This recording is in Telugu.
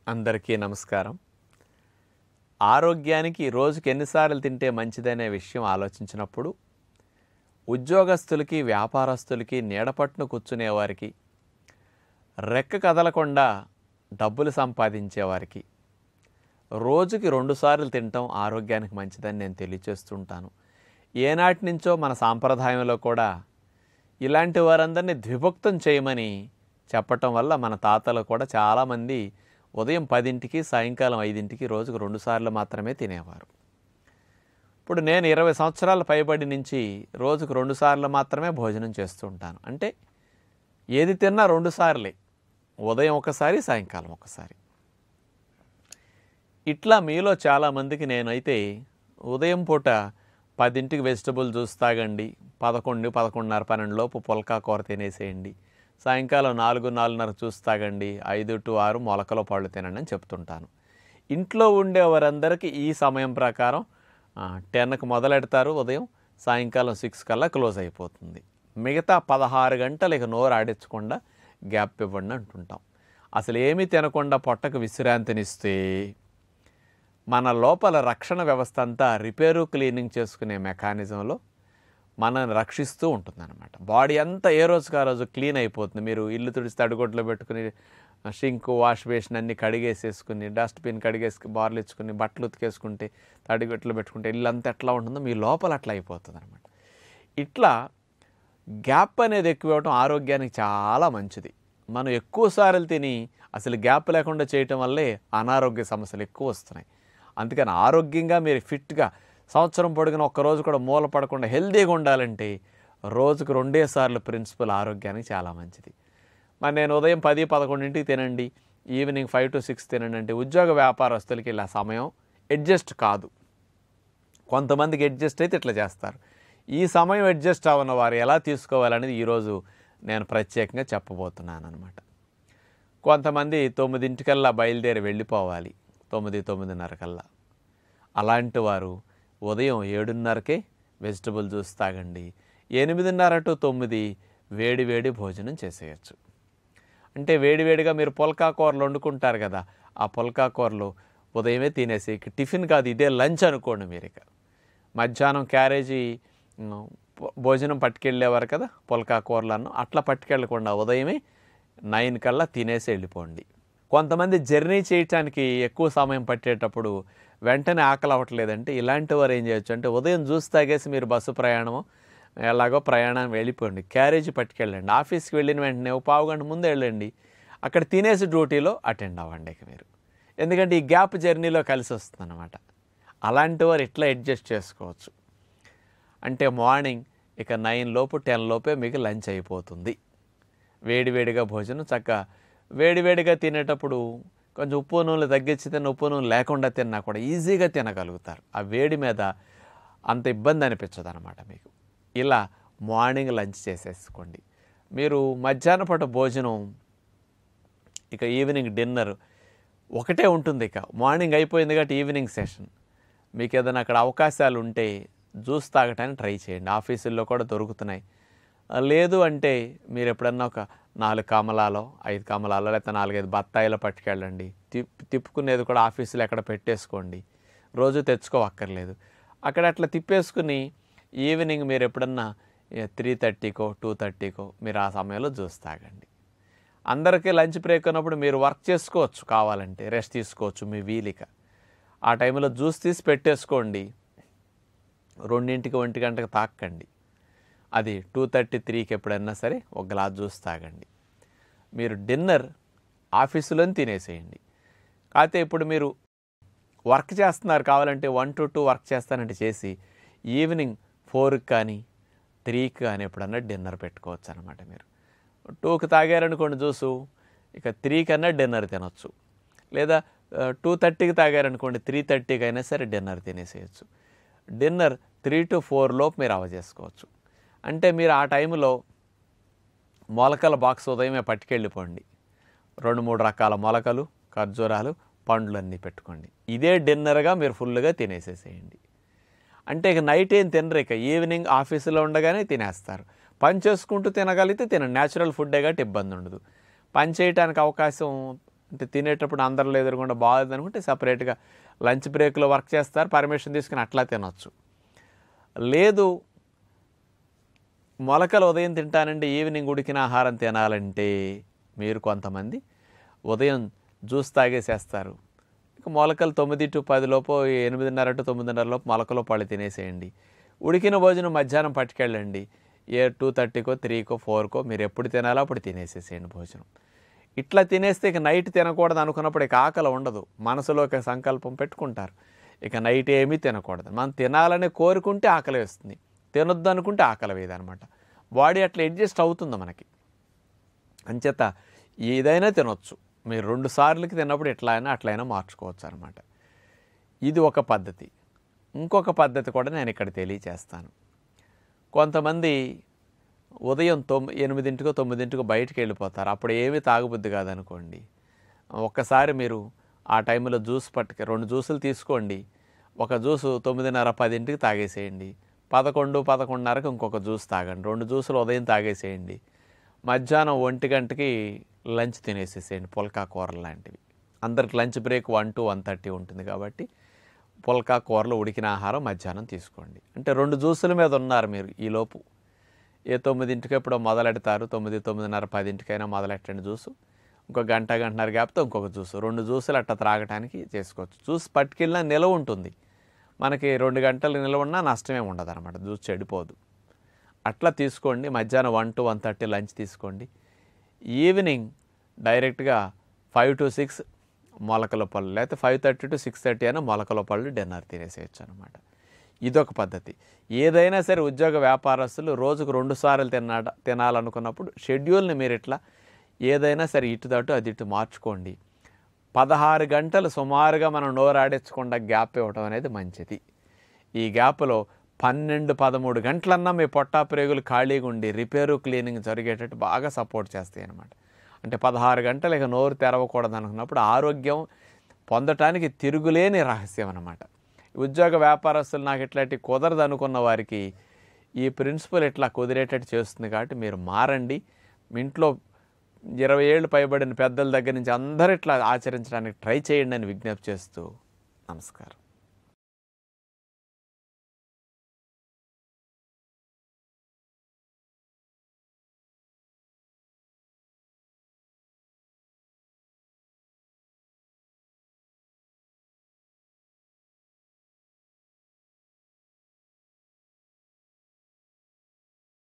అందరికీ నమస్కారం ఆరోగ్యానికి రోజుకి ఎన్నిసార్లు తింటే మంచిదనే విషయం ఆలోచించినప్పుడు ఉద్యోగస్తులకి వ్యాపారస్తులకి నీడపట్టును కూర్చునే వారికి రెక్క కదలకుండా డబ్బులు సంపాదించే వారికి రోజుకి రెండుసార్లు తినటం ఆరోగ్యానికి మంచిదని నేను తెలియచేస్తుంటాను ఏనాటి నుంచో మన సాంప్రదాయంలో కూడా ఇలాంటి వారందరినీ ద్విభక్తం చేయమని చెప్పటం వల్ల మన తాతలు కూడా చాలామంది ఉదయం పదింటికి సాయంకాలం ఐదింటికి రోజుకు రెండుసార్లు మాత్రమే తినేవారు ఇప్పుడు నేను ఇరవై సంవత్సరాల పైబడి నుంచి రోజుకు రెండుసార్లు మాత్రమే భోజనం చేస్తూ ఉంటాను అంటే ఏది తిన్నా రెండుసార్లే ఉదయం ఒకసారి సాయంకాలం ఒకసారి ఇట్లా మీలో చాలామందికి నేనైతే ఉదయం పూట పదింటికి వెజిటబుల్ జ్యూస్ తాగండి పదకొండు పదకొండున్నర పన్నెండు లోపు పుల్కా కూర తినేసేయండి సాయంకాలం నాలుగు నాలుగున్నర జ్యూస్ తాగండి ఐదు టు ఆరు మొలకలో పళ్ళు తినండి అని చెప్తుంటాను ఇంట్లో ఉండే వారందరికీ ఈ సమయం ప్రకారం టెన్కి మొదలెడతారు ఉదయం సాయంకాలం సిక్స్ కల్లా క్లోజ్ అయిపోతుంది మిగతా పదహారు గంటలు ఇక నోరు ఆడించకుండా గ్యాప్ ఇవ్వండి అంటుంటాం అసలు ఏమీ తినకుండా పొట్టకు విశ్రాంతినిస్తే మన లోపల రక్షణ వ్యవస్థ అంతా రిపేరు క్లీనింగ్ చేసుకునే మెకానిజంలో మనల్ని రక్షిస్తూ ఉంటుందన్నమాట బాడీ అంతా ఏ రోజుకి ఆ రోజు క్లీన్ అయిపోతుంది మీరు ఇల్లు తుడిచి తడిగొడ్లో పెట్టుకుని షింక్ వాష్ బేసిన్ అన్ని కడిగేసేసుకుని డస్ట్బిన్ కడిగేసుకు బార్లు ఇచ్చుకుని బట్టలు ఉతికేసుకుంటే తడిగొట్లో పెట్టుకుంటే ఇల్లు అంతా ఎట్లా ఉంటుందో మీ లోపల అట్లా అయిపోతుంది అనమాట ఇట్లా గ్యాప్ అనేది ఎక్కువ ఇవ్వటం ఆరోగ్యానికి చాలా మంచిది మనం ఎక్కువ సార్లు తిని అసలు గ్యాప్ లేకుండా చేయటం వల్లే అనారోగ్య సమస్యలు ఎక్కువ వస్తున్నాయి అందుకని ఆరోగ్యంగా మీరు ఫిట్గా సంవత్సరం పొడిగిన ఒక్కరోజు కూడా మూల పడకుండా హెల్తీగా ఉండాలంటే రోజుకు రెండే సార్లు ప్రిన్సిపల్ ఆరోగ్యానికి చాలా మంచిది మరి నేను ఉదయం పది పదకొండింటికి తినండి ఈవినింగ్ ఫైవ్ టు సిక్స్ తినండి అంటే ఉద్యోగ వ్యాపారస్తులకి ఇలా సమయం అడ్జస్ట్ కాదు కొంతమందికి అడ్జస్ట్ అయితే ఇట్లా చేస్తారు ఈ సమయం అడ్జస్ట్ అవ్వని వారు ఎలా తీసుకోవాలనేది ఈరోజు నేను ప్రత్యేకంగా చెప్పబోతున్నాను అనమాట కొంతమంది తొమ్మిదింటికల్లా బయలుదేరి వెళ్ళిపోవాలి తొమ్మిది తొమ్మిదిన్నర కల్లా అలాంటి వారు ఉదయం ఏడున్నరకే వెజిటబుల్ జ్యూస్ తాగండి ఎనిమిదిన్నర టు తొమ్మిది వేడి వేడి భోజనం చేసేయచ్చు అంటే వేడివేడిగా మీరు పుల్కా కూరలు వండుకుంటారు కదా ఆ పుల్కా కూరలు ఉదయమే తినేసి ఇక టిఫిన్ కాదు ఇదే లంచ్ అనుకోండి మీరు ఇక మధ్యాహ్నం క్యారేజీ ఉమ్, భో- భోజనం పట్టుకెళ్ళేవారు కదా పుల్కా కూరలను అట్లా పట్టుకెళ్ళకుండా ఉదయమే నైన్ కల్లా తినేసి వెళ్ళిపోండి కొంతమంది జర్నీ చేయటానికి ఎక్కువ సమయం పట్టేటప్పుడు వెంటనే ఆకలి అవ్వట్లేదంటే ఇలాంటి వారు ఏం చేయొచ్చు అంటే ఉదయం జ్యూస్ తాగేసి మీరు బస్సు ప్రయాణము ఎలాగో ప్రయాణం వెళ్ళిపోండి క్యారేజీ పట్టుకెళ్ళండి ఆఫీస్కి వెళ్ళిన వెంటనే ఒక పావు గంట ముందు వెళ్ళండి అక్కడ తినేసి డ్యూటీలో అటెండ్ అవ్వండి ఇక మీరు ఎందుకంటే ఈ గ్యాప్ జర్నీలో కలిసి వస్తుంది అనమాట అలాంటి వారు ఇట్లా అడ్జస్ట్ చేసుకోవచ్చు అంటే మార్నింగ్ ఇక నైన్ లోపు టెన్ లోపే మీకు లంచ్ అయిపోతుంది వేడివేడిగా భోజనం చక్కగా వేడివేడిగా తినేటప్పుడు కొంచెం ఉప్పు నూనె తగ్గించి తిన్న ఉప్పు నూనె లేకుండా తిన్నా కూడా ఈజీగా తినగలుగుతారు ఆ వేడి మీద అంత ఇబ్బంది అనిపించదు అనమాట మీకు ఇలా మార్నింగ్ లంచ్ చేసేసుకోండి మీరు మధ్యాహ్న పూట భోజనం ఇక ఈవినింగ్ డిన్నర్ ఒకటే ఉంటుంది ఇక మార్నింగ్ అయిపోయింది కాబట్టి ఈవినింగ్ సెషన్ మీకు ఏదైనా అక్కడ అవకాశాలు ఉంటే జ్యూస్ తాగటానికి ట్రై చేయండి ఆఫీసుల్లో కూడా దొరుకుతున్నాయి ఆ, లేదు అంటే మీరు ఎప్పుడన్నా ఒక నాలుగు కమలాలో ఐదు కమలాలో లేకపోతే నాలుగైదు బత్తాయిలో పట్టుకెళ్ళండి తిప్ తిప్పుకునేది కూడా ఆఫీసులో ఎక్కడ పెట్టేసుకోండి రోజు తెచ్చుకోవక్కర్లేదు అక్కడ అట్లా తిప్పేసుకుని ఈవినింగ్ మీరు ఎప్పుడన్నా త్రీ థర్టీకో టూ థర్టీకో మీరు ఆ సమయంలో జ్యూస్ తాగండి అందరికీ లంచ్ బ్రేక్ ఉన్నప్పుడు మీరు వర్క్ చేసుకోవచ్చు కావాలంటే రెస్ట్ తీసుకోవచ్చు మీ వీలిక ఆ టైంలో జ్యూస్ తీసి పెట్టేసుకోండి రెండింటికి ఒంటి గంటకు తాకండి అది టూ థర్టీ త్రీకి ఎప్పుడైనా సరే ఒక గ్లాస్ జ్యూస్ తాగండి మీరు డిన్నర్ ఆఫీసులోనే తినేసేయండి కాకపోతే ఇప్పుడు మీరు వర్క్ చేస్తున్నారు కావాలంటే వన్ టు టూ వర్క్ చేస్తానంటే చేసి ఈవినింగ్ ఫోర్కి కానీ త్రీకి కానీ ఎప్పుడన్నా డిన్నర్ పెట్టుకోవచ్చు అనమాట మీరు టూకి తాగారనుకోండి జ్యూసు ఇక త్రీ కన్నా డిన్నర్ తినొచ్చు లేదా టూ థర్టీకి తాగారనుకోండి త్రీ థర్టీకి అయినా సరే డిన్నర్ తినేసేయచ్చు డిన్నర్ త్రీ టు ఫోర్ లోపు మీరు అవ చేసుకోవచ్చు అంటే మీరు ఆ టైంలో మొలకల బాక్స్ ఉదయమే పట్టుకెళ్ళిపోండి రెండు మూడు రకాల మొలకలు ఖర్జూరాలు పండ్లు అన్నీ పెట్టుకోండి ఇదే డిన్నర్గా మీరు ఫుల్గా తినేసేసేయండి అంటే ఇక నైట్ ఏం తినరు ఇక ఈవినింగ్ ఆఫీసులో ఉండగానే తినేస్తారు పని చేసుకుంటూ తినగలిగితే తినండి న్యాచురల్ ఫుడ్డే కాబట్టి ఇబ్బంది ఉండదు పని చేయడానికి అవకాశం అంటే తినేటప్పుడు అందరిలో ఎదురుకుండా బాగుంది అనుకుంటే సపరేట్గా లంచ్ బ్రేక్లో వర్క్ చేస్తారు పర్మిషన్ తీసుకుని అట్లా తినొచ్చు లేదు మొలకలు ఉదయం తింటానండి ఈవినింగ్ ఉడికిన ఆహారం తినాలంటే మీరు కొంతమంది ఉదయం జ్యూస్ తాగేసేస్తారు ఇక మొలకలు తొమ్మిది టు పది లోపు ఎనిమిదిన్నర టు తొమ్మిదిన్నర లోపు మొలకలో పళ్ళు తినేసేయండి ఉడికిన భోజనం మధ్యాహ్నం పట్టుకెళ్ళండి ఏ టూ థర్టీకో త్రీకో ఫోర్కో మీరు ఎప్పుడు తినాలో అప్పుడు తినేసేసేయండి భోజనం ఇట్లా తినేస్తే ఇక నైట్ తినకూడదు అనుకున్నప్పుడు ఇక ఆకలి ఉండదు మనసులో ఒక సంకల్పం పెట్టుకుంటారు ఇక నైట్ ఏమీ తినకూడదు మనం తినాలని కోరుకుంటే ఆకలి వేస్తుంది తినొద్దు అనుకుంటే ఆకలి వేయదనమాట బాడీ అట్లా అడ్జస్ట్ అవుతుంది మనకి అంచేత ఏదైనా తినొచ్చు మీరు రెండు సార్లకి తిన్నప్పుడు ఎట్లా అయినా అట్లయినా మార్చుకోవచ్చు అనమాట ఇది ఒక పద్ధతి ఇంకొక పద్ధతి కూడా నేను ఇక్కడ తెలియచేస్తాను కొంతమంది ఉదయం తొమ్మిది ఎనిమిదింటికో తొమ్మిదింటికో బయటికి వెళ్ళిపోతారు అప్పుడు ఏమీ తాగబుద్ధి కాదనుకోండి ఒక్కసారి మీరు ఆ టైంలో జ్యూస్ పట్టుక రెండు జ్యూసులు తీసుకోండి ఒక జ్యూసు తొమ్మిదిన్నర పదింటికి తాగేసేయండి పదకొండు పదకొండున్నరకు ఇంకొక జ్యూస్ తాగండి రెండు జ్యూసులు ఉదయం తాగేసేయండి మధ్యాహ్నం ఒంటి గంటకి లంచ్ తినేసేసేయండి పుల్కా కూరలు లాంటివి అందరికి lunch break one to one thirty ఉంటుంది కాబట్టి పుల్కా కూరలు ఉడికిన ఆహారం మధ్యాహ్నం తీసుకోండి అంటే రెండు జ్యూసుల మీద ఉన్నారు మీరు ఈలోపు ఏ తొమ్మిదింటికి ఎప్పుడో మొదలెడతారు తొమ్మిది తొమ్మిదిన్నర పదింటికైనా మొదలెట్టండి జ్యూసు ఇంకో గంట గంటన్నర గ్యాప్తో ఇంకొక జ్యూస్ రెండు జ్యూసులు అట్లా త్రాగటానికి చేసుకోవచ్చు జ్యూస్ పట్టుకెళ్ళినా నిలవ ఉంటుంది మనకి రెండు గంటలు నిలవ ఉన్నా నష్టమే ఉండదు అనమాట జ్యూస్ చెడిపోదు అట్లా తీసుకోండి మధ్యాహ్నం one to one thirty lunch తీసుకోండి ఈవినింగ్ డైరెక్ట్గా ఫైవ్ టు సిక్స్ మొలకల పళ్ళు లేకపోతే five thirty to six thirty అయినా మొలకల పళ్ళు డిన్నర్ తినేసేయచ్చు అనమాట ఇదొక పద్ధతి ఏదైనా సరే ఉద్యోగ వ్యాపారస్తులు రోజుకు రెండు సార్లు తిన్నా తినాలనుకున్నప్పుడు షెడ్యూల్ని మీరు ఇట్లా ఏదైనా సరే ఇటు దాటు అది ఇటు మార్చుకోండి పదహారు గంటలు సుమారుగా మనం నోరాడించకుండా గ్యాప్ ఇవ్వడం అనేది మంచిది ఈ గ్యాప్లో పన్నెండు పదమూడు గంటలన్నా మీ పొట్టా ప్రేగులు ఖాళీగా ఉండి రిపేరు క్లీనింగ్ జరిగేటట్టు బాగా సపోర్ట్ చేస్తాయి అన్నమాట అంటే పదహారు గంటలు ఇక నోరు తెరవకూడదు అనుకున్నప్పుడు ఆరోగ్యం పొందటానికి తిరుగులేని రహస్యం అన్నమాట ఉద్యోగ వ్యాపారస్తులు నాకు ఇట్లాంటి కుదరదు అనుకున్న వారికి ఈ ప్రిన్సిపల్ ఇట్లా కుదిరేటట్టు చేస్తుంది కాబట్టి మీరు మారండి మీ ఇంట్లో ఇరవై ఏళ్ళు పైబడిన పెద్దల దగ్గర నుంచి అందరూ ఇట్లా ఆచరించడానికి ట్రై చేయండి అని విజ్ఞప్తి చేస్తూ నమస్కారం